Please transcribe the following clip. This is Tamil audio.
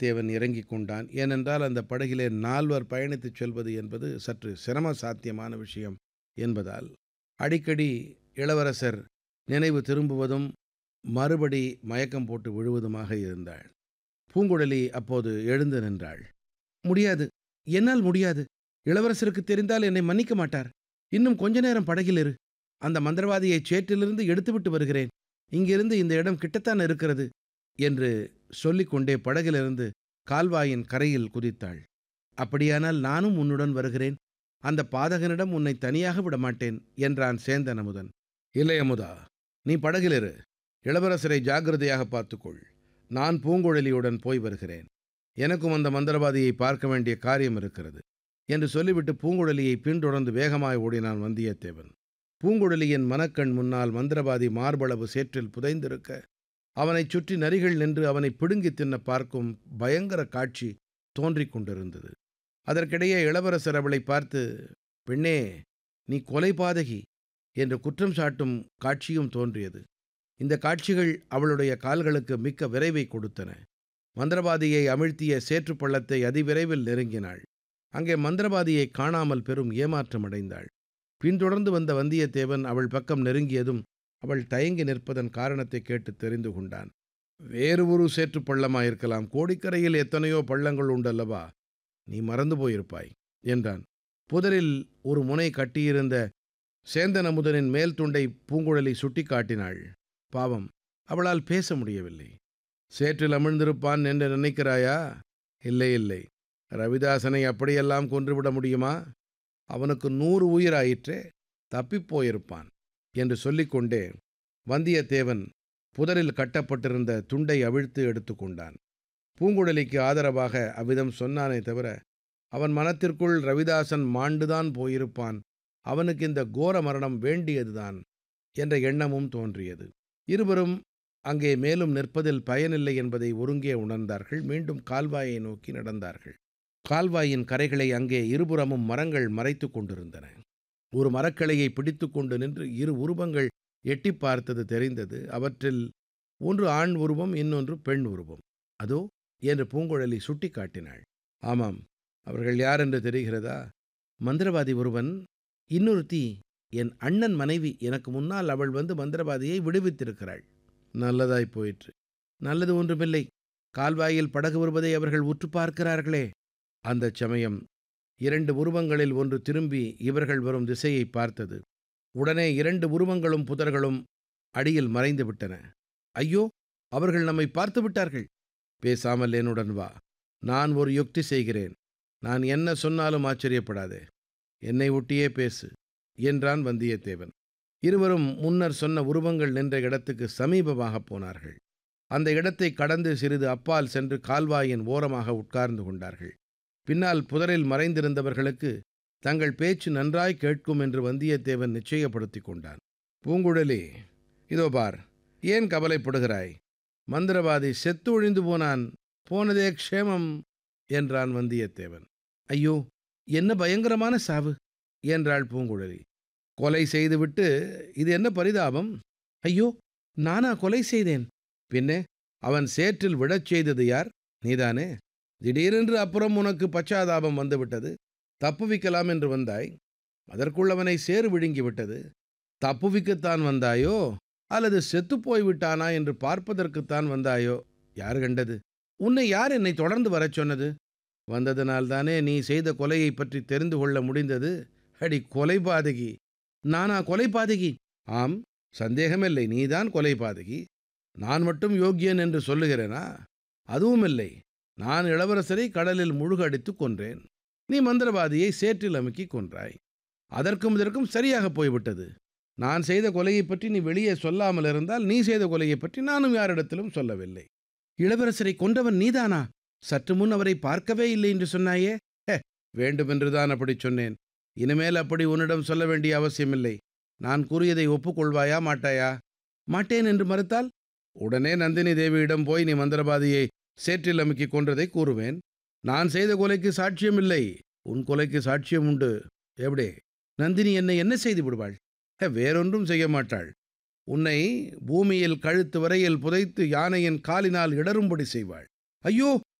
வந்தியத்தேவன் இறங்கிக் கொண்டான் ஏனென்றால் அந்த படகிலே நால்வர் பயணித்துச் செல்வது என்பது சற்று சிரம சாத்தியமான விஷயம் என்பதால் அடிக்கடி இளவரசர் நினைவு திரும்புவதும் மறுபடி மயக்கம் போட்டு விழுவதுமாக இருந்தாள் பூங்குழலி அப்போது எழுந்து நின்றாள் முடியாது என்னால் முடியாது இளவரசருக்கு தெரிந்தால் என்னை மன்னிக்க மாட்டார் இன்னும் கொஞ்ச நேரம் படகில் இரு அந்த மந்திரவாதியை சேற்றிலிருந்து எடுத்துவிட்டு வருகிறேன் இங்கிருந்து இந்த இடம் கிட்டத்தான் இருக்கிறது என்று சொல்லிக்கொண்டே படகிலிருந்து கால்வாயின் கரையில் குதித்தாள் அப்படியானால் நானும் உன்னுடன் வருகிறேன் அந்த பாதகனிடம் உன்னை தனியாக விடமாட்டேன் என்றான் சேந்தன் அமுதன் இல்லை அமுதா நீ படகிலிரு இளவரசரை ஜாக்கிரதையாக பார்த்துக்கொள் நான் பூங்குழலியுடன் போய் வருகிறேன் எனக்கும் அந்த மந்திரவாதியை பார்க்க வேண்டிய காரியம் இருக்கிறது என்று சொல்லிவிட்டு பூங்குழலியை பின்தொடர்ந்து வேகமாய் ஓடினான் வந்தியத்தேவன் பூங்குழலியின் மனக்கண் முன்னால் மந்திரவாதி மார்பளவு சேற்றில் புதைந்திருக்க அவனைச் சுற்றி நரிகள் நின்று அவனை பிடுங்கித் தின்ன பார்க்கும் பயங்கர காட்சி தோன்றிக் கொண்டிருந்தது அதற்கிடையே இளவரசர் அவளை பார்த்து பெண்ணே நீ கொலை பாதகி என்று குற்றம் சாட்டும் காட்சியும் தோன்றியது இந்த காட்சிகள் அவளுடைய கால்களுக்கு மிக்க விரைவை கொடுத்தன மந்திரவாதியை அமிழ்த்திய சேற்றுப் பள்ளத்தை அதிவிரைவில் நெருங்கினாள் அங்கே மந்திரவாதியை காணாமல் பெரும் ஏமாற்றம் அடைந்தாள் பின்தொடர்ந்து வந்த வந்தியத்தேவன் அவள் பக்கம் நெருங்கியதும் அவள் தயங்கி நிற்பதன் காரணத்தை கேட்டு தெரிந்து கொண்டான் வேறு ஒரு சேற்றுப் பள்ளமாயிருக்கலாம் கோடிக்கரையில் எத்தனையோ பள்ளங்கள் உண்டல்லவா நீ மறந்து போயிருப்பாய் என்றான் புதரில் ஒரு முனை கட்டியிருந்த சேந்தன் அமுதனின் மேல் துண்டை பூங்குழலி சுட்டி காட்டினாள் பாவம் அவளால் பேச முடியவில்லை சேற்றில் அமிழ்ந்திருப்பான் என்று நினைக்கிறாயா இல்லை இல்லை ரவிதாசனை அப்படியெல்லாம் கொன்றுவிட முடியுமா அவனுக்கு நூறு உயிராயிற்றே தப்பிப் போயிருப்பான் என்று சொல்லிக்கொண்டே வந்தியத்தேவன் புதரில் கட்டப்பட்டிருந்த துண்டை அவிழ்த்து எடுத்துக்கொண்டான் பூங்குழலிக்கு ஆதரவாக அவ்விதம் சொன்னானே தவிர அவன் மனத்திற்குள் ரவிதாசன் மாண்டுதான் போயிருப்பான் அவனுக்கு இந்த கோர மரணம் வேண்டியதுதான் என்ற எண்ணமும் தோன்றியது இருவரும் அங்கே மேலும் நிற்பதில் பயனில்லை என்பதை ஒருங்கே உணர்ந்தார்கள் மீண்டும் கால்வாயை நோக்கி நடந்தார்கள் கால்வாயின் கரைகளை அங்கே இருபுறமும் மரங்கள் மறைத்து கொண்டிருந்தன ஒரு மரக்கிளையை பிடித்து கொண்டு நின்று இரு உருவங்கள் எட்டி பார்த்தது தெரிந்தது அவற்றில் ஒன்று ஆண் உருவம் இன்னொன்று பெண் உருவம் அதோ என்று பூங்குழலி சுட்டி காட்டினாள் ஆமாம் அவர்கள் யார் என்று தெரிகிறதா மந்திரவாதி ஒருவன் இன்னொருத்தி என் அண்ணன் மனைவி எனக்கு முன்னால் அவள் வந்து மந்திரவாதியை விடுவித்திருக்கிறாள் நல்லதாய் போயிற்று நல்லது ஒன்றுமில்லை கால்வாயில் படகு வருவதை அவர்கள் உற்று பார்க்கிறார்களே அந்தச் சமயம் இரண்டு உருவங்களில் ஒன்று திரும்பி இவர்கள் வரும் திசையை பார்த்தது உடனே இரண்டு உருவங்களும் புதர்களும் அடியில் மறைந்து விட்டன ஐயோ அவர்கள் நம்மை பார்த்து விட்டார்கள் பேசாமல் என்னுடன் வா நான் ஒரு யுக்தி செய்கிறேன் நான் என்ன சொன்னாலும் ஆச்சரியப்படாதே என்னை ஒட்டியே பேசு என்றான் வந்தியத்தேவன் இருவரும் முன்னர் சொன்ன உருவங்கள் நின்ற இடத்துக்கு சமீபமாகப் போனார்கள் அந்த இடத்தை கடந்து சிறிது அப்பால் சென்று கால்வாயின் ஓரமாக உட்கார்ந்து கொண்டார்கள் பின்னால் புதரில் மறைந்திருந்தவர்களுக்கு தங்கள் பேச்சு நன்றாய் கேட்கும் என்று வந்தியத்தேவன் நிச்சயப்படுத்திக் கொண்டான் பூங்குழலி இதோ பார் ஏன் கவலைப்படுகிறாய் மந்திரவாதி செத்து ஒழிந்து போனான் போனதே க்ஷேமம் என்றான் வந்தியத்தேவன் ஐயோ என்ன பயங்கரமான சாவு என்றாள் பூங்குழலி கொலை செய்துவிட்டு இது என்ன பரிதாபம் ஐயோ நானா கொலை செய்தேன் பின்னே அவன் சேற்றில் விழச் செய்தது யார் நீதானே திடீரென்று அப்புறம் உனக்கு பச்சாதாபம் வந்துவிட்டது தப்புவிக்கலாம் என்று வந்தாய் அதற்குள் அவனை சேறு விழுங்கிவிட்டது தப்புவிக்கத்தான் வந்தாயோ அல்லது செத்துப்போய் விட்டானா என்று பார்ப்பதற்குத்தான் வந்தாயோ யார் கண்டது உன்னை யார் என்னை தொடர்ந்து வரச் சொன்னது வந்ததனால்தானே நீ செய்த கொலையை பற்றி தெரிந்து கொள்ள முடிந்தது அடி கொலை பாதகி நானா கொலை பாதகி ஆம் சந்தேகமில்லை நீதான் கொலை பாதகி நான் மட்டும் யோக்கியன் என்று சொல்லுகிறேனா அதுவும் இல்லை நான் இளவரசரை கடலில் முழுகடித்து கொன்றேன் நீ மந்திரவாதியை சேற்றில் அமுக்கி கொன்றாய் அதற்கும் இதற்கும் சரியாக போய்விட்டது நான் செய்த கொலையை பற்றி நீ வெளியே சொல்லாமல் இருந்தால் நீ செய்த கொலையை பற்றி நானும் யாரிடத்திலும் சொல்லவில்லை இளவரசரை கொன்றவன் நீதானா சற்று முன் அவரை பார்க்கவே இல்லை என்று சொன்னாயே ஹே வேண்டுமென்றுதான் அப்படி சொன்னேன் இனிமேல் அப்படி உன்னிடம் சொல்ல வேண்டிய அவசியமில்லை நான் கூறியதை ஒப்புக்கொள்வாயா மாட்டாயா மாட்டேன் என்று மறுத்தால் உடனே நந்தினி தேவியிடம் போய் நீ மந்திரவாதியை சேற்றில் அமுக்கி கொன்றதை கூறுவேன் நான் செய்த கொலைக்கு சாட்சியம் இல்லை உன் கொலைக்கு சாட்சியம் உண்டு எப்படி நந்தினி என்னை என்ன செய்து விடுவாள் ஹே, வேறொன்றும் செய்ய மாட்டாள் உன்னை பூமியில் கழுத்து வரையில் புதைத்து யானையின் காலினால் இடரும்படி செய்வாள் ஐயோ